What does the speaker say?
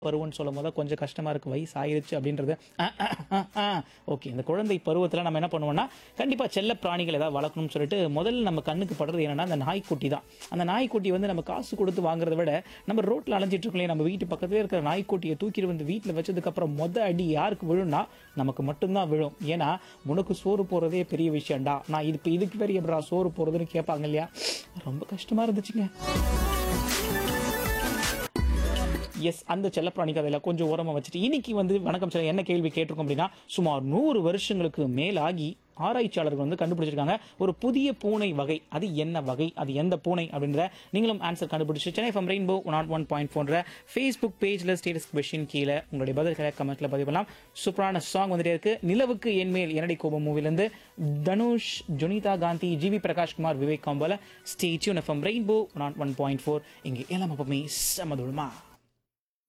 பருவம்னு சொல்லும் போது கொஞ்சம் கஷ்டமா இருக்கு வயசு ஆயிருச்சு அப்படின்றது ஓகே இந்த குழந்தை பருவத்தில் நம்ம என்ன பண்ணுவோம்னா கண்டிப்பா செல்ல பிராணிகள் ஏதாவது வளர்க்கணும்னு சொல்லிட்டு முதல்ல நம்ம கண்ணுக்கு படுறது என்னன்னா அந்த நாய்க்குட்டி தான் அந்த நாய்க்குட்டி வந்து நம்ம காசு கொடுத்து வாங்குறத விட நம்ம ரோட்ல அலைஞ்சிட்டு இருக்கோம் நம்ம வீட்டு பக்கத்துலேயே இருக்கிற நாய்க்குட்டியை தூக்கிட்டு வந்து வீட்டில் வச்சதுக்கு அப்புறம் மொத அடி யாருக்கு விழும்னா நமக்கு மட்டும்தான் விழும் ஏன்னா உனக்கு சோறு போறதே பெரிய விஷயம்டா நான் இது இப்போ இதுக்கு பெரிய எப்படா சோறு போறதுன்னு கேட்பாங்க இல்லையா ரொம்ப கஷ்டமா இருந்துச்சுங்க எஸ் அந்த செல்லப்பிராணி கதையில கொஞ்சம் ஓரமா வச்சுட்டு இன்னைக்கு வந்து வணக்கம் சார் என்ன கேள்வி கேட்டிருக்கோம் அப்படின்னா சுமார் நூறு வருஷங்களுக்கு மேலாகி ஆராய்ச்சியாளர்கள் வந்து கண்டுபிடிச்சிருக்காங்க ஒரு புதிய பூனை வகை அது என்ன வகை அது எந்த பூனை அப்படின்றத நீங்களும் ஆன்சர் கண்டுபிடிச்சு Chennai from Rainbow one one point போன்ற ஃபேஸ்புக் பேஜ்ல ஸ்டேட்டஸ் கொஷின் கீழே உங்களுடைய பதில்களை கமெண்ட்ல பதிவு பண்ணலாம் சூப்பரான சாங் வந்துட்டே இருக்கு நிலவுக்கு என்மேல் என்னடி கோபம் மூவிலேருந்து தனுஷ் ஜுனிதா காந்தி ஜிவி பிரகாஷ்குமார் விவேக் காம்போல stay tuned FM Rainbow one one point four இங்கே எல்லாம் அப்பமே செமதுமா